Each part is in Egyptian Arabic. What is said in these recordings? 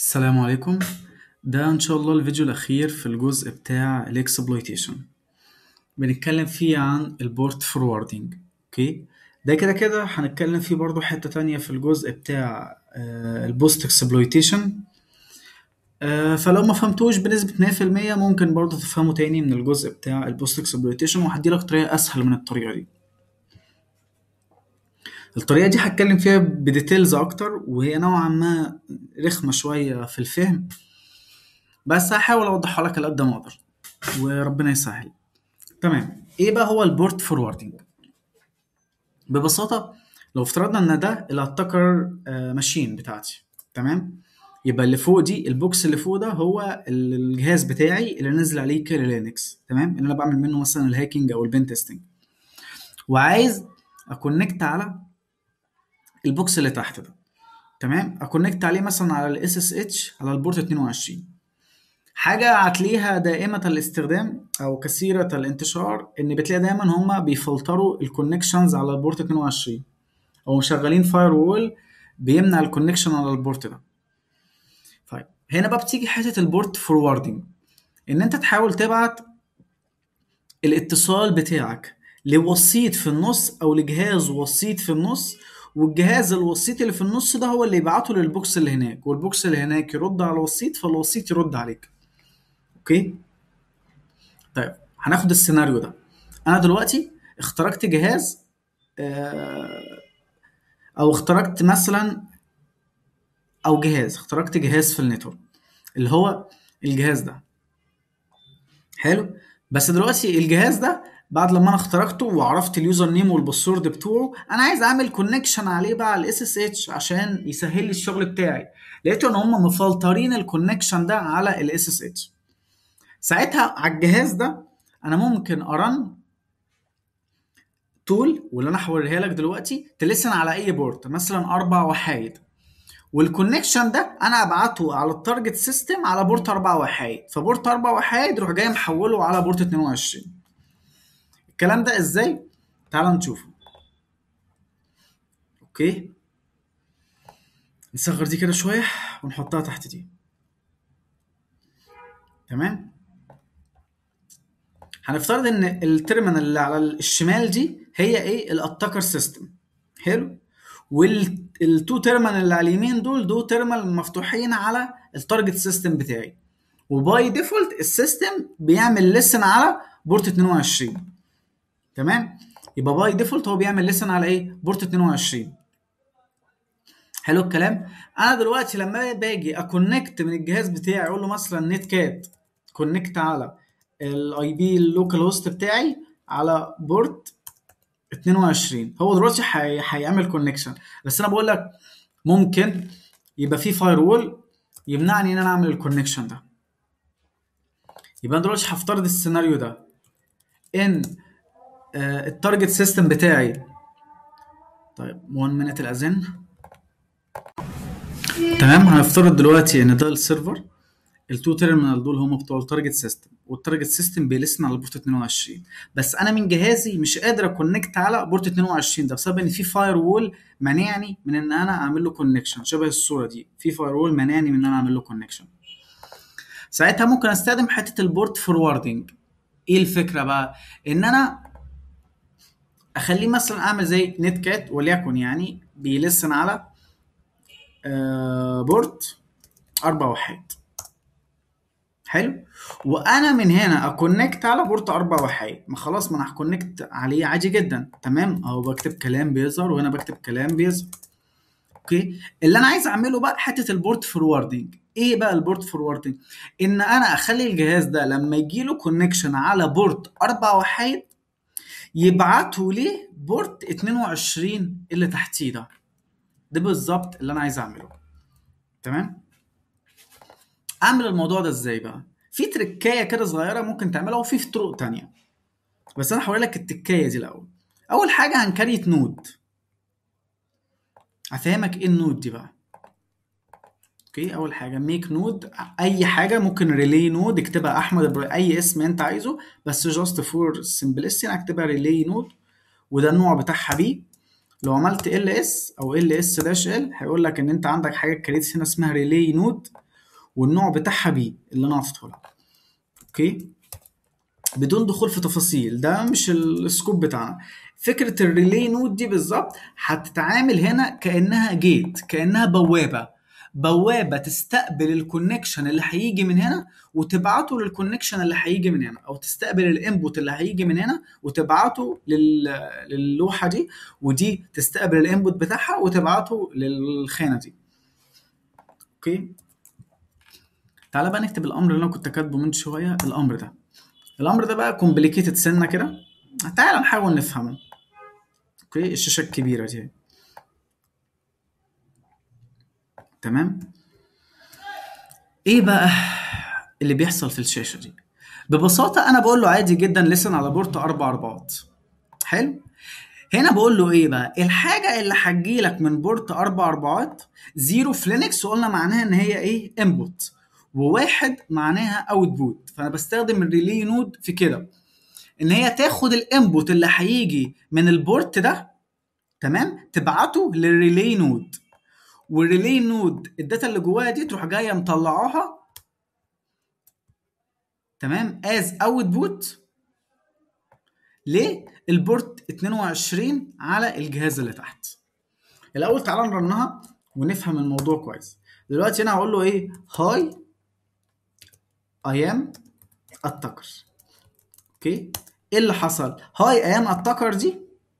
السلام عليكم ده ان شاء الله الفيديو الاخير في الجزء بتاع الاكسبلويتيشن بنتكلم فيه عن البورت فوروردنج اوكي ده كده كده هنتكلم فيه برضو حتة تانية في الجزء بتاع البوست اكسبلويتيشن فلو ما فهمتوش بنسبة 100% ممكن برضو تفهمه تاني من الجزء بتاع البوست اكسبلويتيشن وهديلك طريقة اسهل من الطريقة دي الطريقة دي هتكلم فيها بديتيلز أكتر وهي نوعا ما رخمة شوية في الفهم بس هحاول أوضحها لك على قد ما أقدر وربنا يسهل تمام إيه بقى هو البورت فوروردنج؟ ببساطة لو افترضنا إن ده الاتاكر ماشين بتاعتي تمام؟ يبقى اللي فوق دي البوكس اللي فوق ده هو الجهاز بتاعي اللي نازل عليه كيري لينكس تمام؟ اللي أنا بعمل منه مثلا الهاكينج أو البين تيستنج وعايز أكونكت على البوكس اللي تحت ده تمام اكونكت عليه مثلا على الاس اس اتش على البورت 22 حاجه هتلاقيها دائمه الاستخدام او كثيره الانتشار ان بتلاقي دايما هما بيفلتروا الكونكشنز على البورت 22 او مشغلين فاير وول بيمنع الكونكشن على البورت ده طيب هنا بقى بتيجي حته البورت فوروردنج ان انت تحاول تبعت الاتصال بتاعك لوسيط في النص او لجهاز وسيط في النص والجهاز الوسيط اللي في النص ده هو اللي يبعته للبوكس اللي هناك والبوكس اللي هناك يرد على الوسيط فالوسيط يرد عليك اوكي طيب هناخد السيناريو ده انا دلوقتي اخترقت جهاز او اخترقت مثلا او جهاز اخترقت جهاز في النتورك اللي هو الجهاز ده حلو بس دلوقتي الجهاز ده بعد لما انا اخترقته وعرفت اليوزر نيم والباسورد بتوعه انا عايز اعمل كونكشن عليه بقى على الاس اس اتش عشان يسهل لي الشغل بتاعي لقيته ان هم مفلترين الكونكشن ده على الاس اس اتش ساعتها على الجهاز ده انا ممكن ارن تول واللي انا هوريها لك دلوقتي تلسن على اي بورت مثلا اربع وحايد والكونكشن ده انا ابعته على التارجت سيستم على بورت اربع وحايد فبورت اربع وحايد يروح جاي محوله على بورت 22 الكلام ده ازاي تعال نشوفه اوكي نصغر دي كده شويه ونحطها تحت دي تمام هنفترض ان التيرمينال اللي على الشمال دي هي ايه الاتاكر سيستم حلو والتو تيرمينال اللي على اليمين دول دول تيرمينال مفتوحين على التارجت سيستم بتاعي وباي ديفولت السيستم بيعمل لسن على بورت 22 تمام يبقى باي ديفولت هو بيعمل لسن على ايه بورت 22 حلو الكلام انا دلوقتي لما باجي اكونكت من الجهاز بتاعي اقول له مثلا نت كات كونكت على الاي بي اللوكال هوست بتاعي على بورت 22 هو دلوقتي هيعمل كونكشن بس انا بقول لك ممكن يبقى في فاير وول يمنعني ان انا اعمل الكونكشن ده يبقى انا دلوقتي هفترض السيناريو ده ان آه التارجت سيستم بتاعي طيب 1 مينت الاذان تمام هنفترض دلوقتي ان ده السيرفر التو تيرمينال دول هم بتوع التارجت سيستم والتارجت سيستم بيلسن على بورت 22 بس انا من جهازي مش قادر اكونكت على بورت 22 ده بسبب ان في فاير وول مانعني من ان انا اعمل له كونكشن شبه الصوره دي في فاير وول مانعني من ان انا اعمل له كونكشن ساعتها ممكن استخدم حته البورت فوروردنج ايه الفكره بقى ان انا اخليه مثلا اعمل زي نت كات وليكن يعني بيلسن على آه بورت اربع وحيد حلو وانا من هنا اكونكت على بورت اربع وحيد ما خلاص ما انا هكونكت عليه عادي جدا تمام اهو بكتب كلام بيظهر وهنا بكتب كلام بيظهر اوكي اللي انا عايز اعمله بقى حته البورت فوروردنج ايه بقى البورت فوروردنج ان انا اخلي الجهاز ده لما يجي له كونكشن على بورت اربع وحيد يبعتوا ليه بورت 22 اللي تحتيه ده ده بالظبط اللي انا عايز اعمله تمام اعمل الموضوع ده ازاي بقى في تركايه كده صغيره ممكن تعملها وفي في طرق تانية بس انا هوري لك التكايه دي الاول اول حاجه هنكريت نود هفهمك ايه النود دي بقى اوكي اول حاجه ميك نود اي حاجه ممكن ريلي نود اكتبها احمد اي اسم انت عايزه بس جاست فور سمبلستي انا اكتبها ريلي نود وده النوع بتاعها بي لو عملت ال اس او ال اس داش ال هيقول لك ان انت عندك حاجه كريت هنا اسمها ريلي نود والنوع بتاعها بي اللي انا عطيته لها اوكي بدون دخول في تفاصيل ده مش السكوب بتاعنا فكره الريلي نود دي بالظبط هتتعامل هنا كانها جيت كانها بوابه بوابه تستقبل الكونكشن اللي هيجي من هنا وتبعته للكونكشن اللي هيجي من هنا او تستقبل الانبوت اللي هيجي من هنا وتبعته لل... للوحه دي ودي تستقبل الانبوت بتاعها وتبعته للخانه دي اوكي تعالى بقى نكتب الامر اللي انا كنت كاتبه من شويه الامر ده الامر ده بقى كومبليكيتد سنه كده تعالى نحاول نفهمه اوكي الشاشه الكبيره دي تمام ايه بقى اللي بيحصل في الشاشه دي ببساطه انا بقول له عادي جدا لسن على بورت اربع اربعات حلو هنا بقول له ايه بقى الحاجه اللي هتجيلك من بورت اربع اربعات زيرو في لينكس وقلنا معناها ان هي ايه انبوت وواحد معناها اوتبوت فانا بستخدم الريلي نود في كده ان هي تاخد الانبوت اللي هيجي من البورت ده تمام تبعته للريلي نود والريلي نود الداتا اللي جواها دي تروح جايه مطلعاها تمام از اوتبوت للبورت 22 على الجهاز اللي تحت الاول تعالى نرنها ونفهم الموضوع كويس دلوقتي انا هقول له ايه هاي اي ام اتكر اوكي ايه اللي حصل هاي اي ام اتكر دي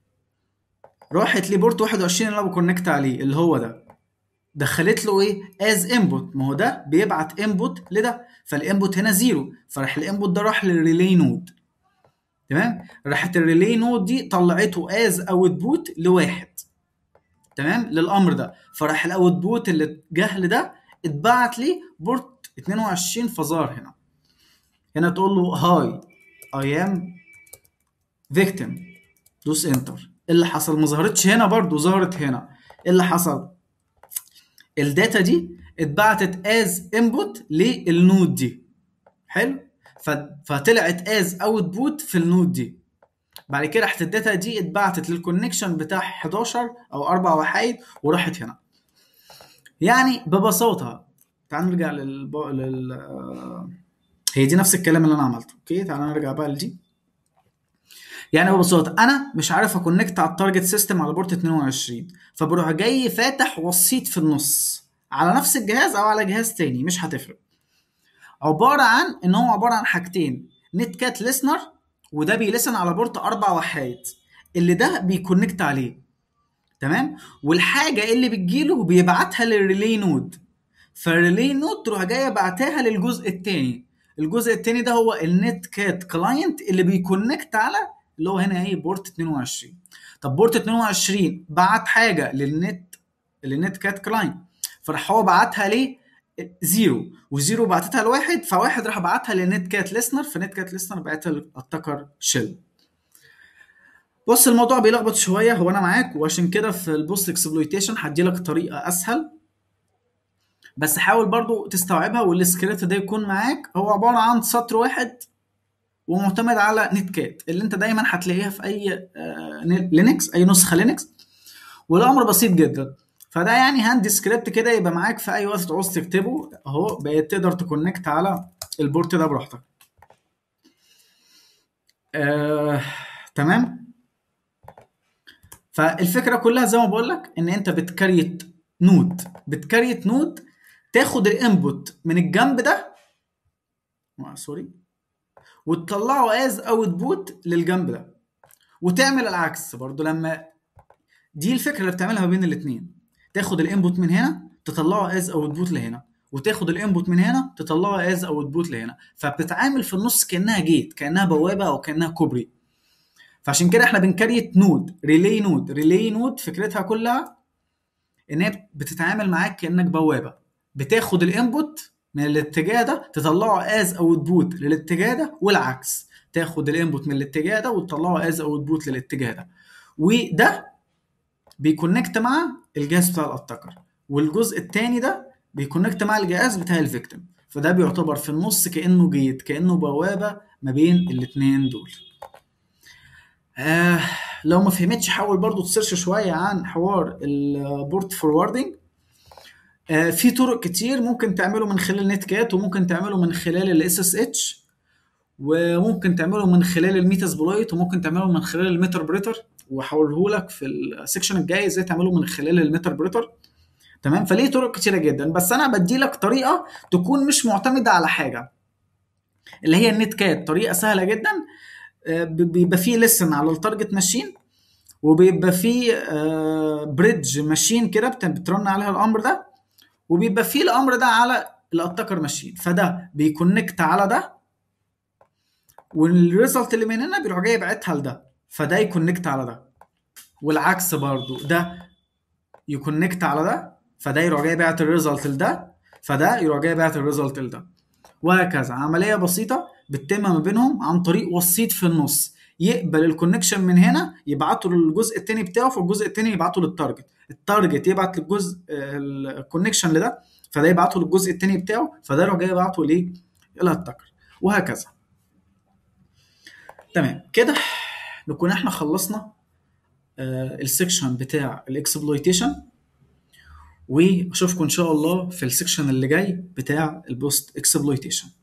راحت لبورت 21 اللي انا بكونكت عليه اللي هو ده دخلت له ايه از انبوت ما هو ده بيبعت انبوت لده فالانبوت هنا زيرو فراح الانبوت ده راح للريلي نود تمام راحت الريلي نود دي طلعته از اوتبوت لواحد تمام للامر ده فراح الاوتبوت اللي جه لده اتبعت لي بورت 22 فظهر هنا هنا تقول له هاي اي ام فيكتيم دوس انتر اللي حصل ما ظهرتش هنا برضو ظهرت هنا ايه اللي حصل الداتا دي اتبعتت از انبوت للنود دي حلو فطلعت از اوتبوت في النود دي بعد كده راحت الداتا دي اتبعتت للكونكشن بتاع 11 او اربع وحايد وراحت هنا يعني ببساطه تعال نرجع لل, لل... هي دي نفس الكلام اللي انا عملته اوكي تعال نرجع بقى لدي يعني ببساطه انا مش عارف اكونكت على التارجت سيستم على بورت 22 فبروح جاي فاتح وسيط في النص على نفس الجهاز او على جهاز تاني مش هتفرق عباره عن ان هو عباره عن حاجتين نت كات ليسنر وده بيلسن على بورت اربع وحايد اللي ده بيكونكت عليه تمام والحاجه اللي بتجيله بيبعتها للريلي نود فالريلي نود تروح جايه بعتها للجزء الثاني الجزء الثاني ده هو النت كات كلاينت اللي بيكونكت على اللي هو هنا ايه بورت 22 طب بورت 22 بعت حاجه للنت للنت كات كلاينت فراح هو بعتها ليه زيرو وزيرو بعتتها لواحد فواحد راح بعتها لنت كات ليسنر فنت كات ليسنر بعتها للاتكر شيل بص الموضوع بيلخبط شويه هو انا معاك وعشان كده في البوست اكسبلويتيشن هدي لك طريقه اسهل بس حاول برضو تستوعبها والسكريبت ده يكون معاك هو عباره عن سطر واحد ومعتمد على نت كات اللي انت دايما هتلاقيها في اي لينكس اي نسخه لينكس والامر بسيط جدا فده يعني هاند سكريبت كده يبقى معاك في اي وقت تعوز تكتبه اهو بقيت تقدر تكونكت على البورت ده براحتك آه، تمام فالفكره كلها زي ما بقول لك ان انت بتكريت نود بتكريت نود تاخد الانبوت من الجنب ده سوري وتطلعه از اوتبوت للجنب ده وتعمل العكس برضو لما دي الفكره اللي بتعملها ما بين الاثنين تاخد الانبوت من هنا تطلعه از اوتبوت لهنا وتاخد الانبوت من هنا تطلعه از اوتبوت لهنا فبتتعامل في النص كانها جيت كانها بوابه او كانها كوبري فعشان كده احنا بنكريت نود ريلي نود ريلي نود فكرتها كلها ان هي بتتعامل معاك كانك بوابه بتاخد الانبوت من الاتجاه ده تطلعه از اوتبوت للاتجاه ده والعكس تاخد الانبوت من الاتجاه ده وتطلعه از اوتبوت للاتجاه ده وده بيكونكت مع الجهاز بتاع الاتاكر والجزء الثاني ده بيكونكت مع الجهاز بتاع الفيكتيم فده بيعتبر في النص كانه جيت كانه بوابه ما بين الاثنين دول آه لو ما فهمتش حاول برضو تسيرش شويه عن حوار البورت فوروردنج آه، في طرق كتير ممكن تعمله من خلال نت كات وممكن تعمله من خلال الاس اس اتش وممكن تعمله من خلال الميتاسبلويت وممكن تعمله من خلال الميتر بريتر وهقوله لك في السكشن الجاي ازاي تعمله من خلال الميتر بريتر تمام فليه طرق كتيره جدا بس انا بدي لك طريقه تكون مش معتمده على حاجه اللي هي النت كات طريقه سهله جدا آه، ب- بيبقى فيه لسن على التارجت ماشين وبيبقى فيه بريدج ماشين كده بت- بترن عليها الامر ده وبيبقى فيه الامر ده على الاتاكر ماشين فده بيكونكت على ده والريزلت اللي من هنا بيروح جاي يبعتها لده فده يكونكت على ده والعكس برضو ده يكونكت على ده فده يروح جاي باعت الريزلت لده فده يروح جاي باعت الريزلت لده وهكذا عمليه بسيطه بتتم ما بينهم عن طريق وسيط في النص يقبل الكونكشن من هنا يبعته للجزء التاني بتاعه فالجزء التاني يبعته للتارجت التارجت يبعت للجزء الكونكشن لده فده يبعته للجزء التاني بتاعه فده يروح جاي يبعته ليه الاتاكر وهكذا تمام كده نكون احنا خلصنا آه، السكشن بتاع الاكسبلويتيشن واشوفكم ان شاء الله في السكشن اللي جاي بتاع البوست اكسبلويتيشن